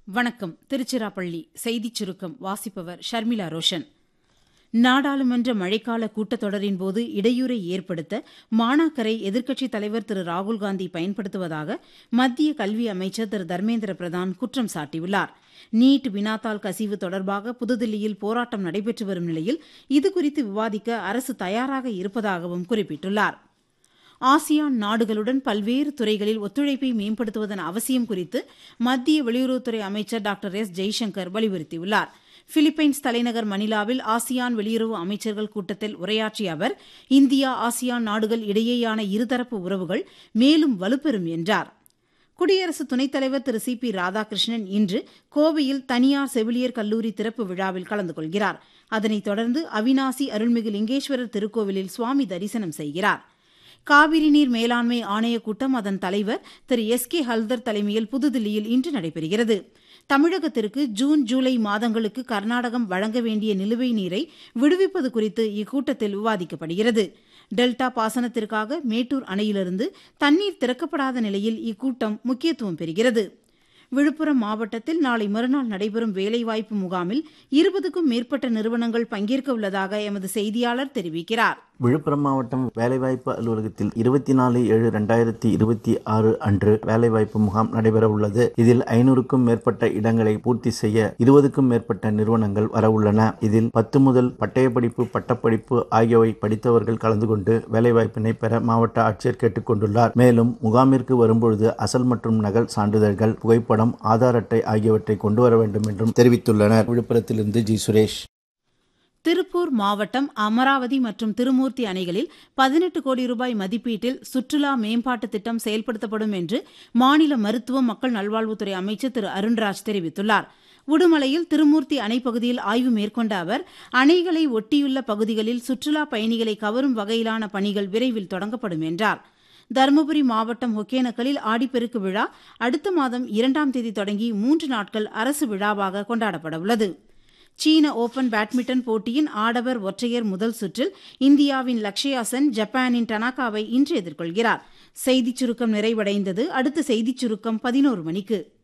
வணக்கம் திருச்சிராப்பள்ளி செய்திச் சுருக்கம் வாசிப்பவர் ஷர்மிளா ரோஷன் நாடாளுமன்ற மழைக்கால கூட்டத்தொடரின் போது இடையூறை ஏற்படுத்த மாணாக்கரை எதிர்க்கட்சித் தலைவர் திரு ராகுல்காந்தி பயன்படுத்துவதாக மத்திய கல்வி அமைச்சர் திரு தர்மேந்திர பிரதான் குற்றம் சாட்டியுள்ளார் நீட் வினாத்தாள் கசிவு தொடர்பாக புதுதில்லியில் போராட்டம் நடைபெற்று வரும் நிலையில் இதுகுறித்து விவாதிக்க அரசு தயாராக இருப்பதாகவும் குறிப்பிட்டுள்ளார் ஆசியான் நாடுகளுடன் பல்வேறு துறைகளில் ஒத்துழைப்பை மேம்படுத்துவதன் அவசியம் குறித்து மத்திய வெளியுறவுத்துறை அமைச்சர் டாக்டர் எஸ் ஜெய்சங்கர் வலியுறுத்தியுள்ளார் பிலிப்பைன்ஸ் தலைநகர் மணிலாவில் ஆசியான் வெளியுறவு அமைச்சர்கள் கூட்டத்தில் உரையாற்றிய அவர் இந்தியா ஆசியான் நாடுகள் இடையேயான இருதரப்பு உறவுகள் மேலும் வலுப்பெறும் என்றார் குடியரசு துணைத் தலைவர் திரு சி பி ராதாகிருஷ்ணன் இன்று கோவையில் தனியார் செவிலியர் கல்லூரி திறப்பு விழாவில் கலந்து கொள்கிறார் அதனைத் தொடர்ந்து அவினாசி அருள்மிகு லிங்கேஸ்வரர் திருக்கோவிலில் சுவாமி தரிசனம் செய்கிறார் காவிரி நீர் மேலாண்மை ஆணையக் கூட்டம் அதன் தலைவர் திரு எஸ் கே ஹல்தர் தலைமையில் புதுதில்லியில் இன்று நடைபெறுகிறது தமிழகத்திற்கு ஜூன் ஜூலை மாதங்களுக்கு கர்நாடகம் வழங்க வேண்டிய நிலுவை நீரை விடுவிப்பது குறித்து இக்கூட்டத்தில் விவாதிக்கப்படுகிறது டெல்டா பாசனத்திற்காக மேட்டூர் அணையிலிருந்து தண்ணீர் திறக்கப்படாத நிலையில் இக்கூட்டம் முக்கியத்துவம் பெறுகிறது விழுப்புரம் மாவட்டத்தில் நாளை மறுநாள் நடைபெறும் வேலைவாய்ப்பு முகாமில் இருபதுக்கும் மேற்பட்ட நிறுவனங்கள் பங்கேற்க உள்ளதாக எமது செய்தியாளர் தெரிவிக்கிறார் விழுப்புரம் மாவட்டம் வேலைவாய்ப்பு அலுவலகத்தில் இருபத்தி நாலு ஏழு ரெண்டாயிரத்தி இருபத்தி ஆறு அன்று வேலைவாய்ப்பு முகாம் நடைபெற உள்ளது இதில் ஐநூறுக்கும் மேற்பட்ட இடங்களை பூர்த்தி செய்ய இருபதுக்கும் மேற்பட்ட நிறுவனங்கள் வரவுள்ளன இதில் பத்து முதல் பட்டயப்படிப்பு பட்டப்படிப்பு ஆகியவை படித்தவர்கள் கலந்து கொண்டு வேலைவாய்ப்பினை பெற மாவட்ட ஆட்சியர் கேட்டுக் கொண்டுள்ளார் மேலும் முகாமிற்கு வரும்பொழுது அசல் மற்றும் நகல் சான்றிதழ்கள் புகைப்படம் ஆதார் அட்டை ஆகியவற்றை கொண்டு வர வேண்டும் என்றும் தெரிவித்துள்ளனர் விழுப்புரத்திலிருந்து ஜி சுரேஷ் திருப்பூர் மாவட்டம் அமராவதி மற்றும் திருமூர்த்தி அணைகளில் பதினெட்டு கோடி ரூபாய் மதிப்பீட்டில் சுற்றுலா மேம்பாட்டு திட்டம் செயல்படுத்தப்படும் என்று மாநில மருத்துவ மக்கள் நல்வாழ்வுத்துறை அமைச்சர் திரு அருண்ராஜ் தெரிவித்துள்ளார் உடுமலையில் திருமூர்த்தி அணை பகுதியில் ஆய்வு மேற்கொண்ட அவர் அணைகளை ஒட்டியுள்ள பகுதிகளில் சுற்றுலா பயணிகளை கவரும் வகையிலான பணிகள் விரைவில் தொடங்கப்படும் என்றார் தருமபுரி மாவட்டம் ஒகேனக்கலில் ஆடிப்பெருக்கு விழா அடுத்த மாதம் இரண்டாம் தேதி தொடங்கி மூன்று நாட்கள் அரசு விழாவாக கொண்டாடப்பட உள்ளது சீன ஓபன் பேட்மிண்டன் போட்டியின் ஆடவர் ஒற்றையர் முதல் சுற்றில் இந்தியாவின் லக்ஷயா சென் ஜப்பானின் டனாகாவை இன்று எதிர்கொள்கிறார் செய்திச் சுருக்கம் நிறைவடைந்தது அடுத்த செய்திச் சுருக்கம் பதினோரு மணிக்கு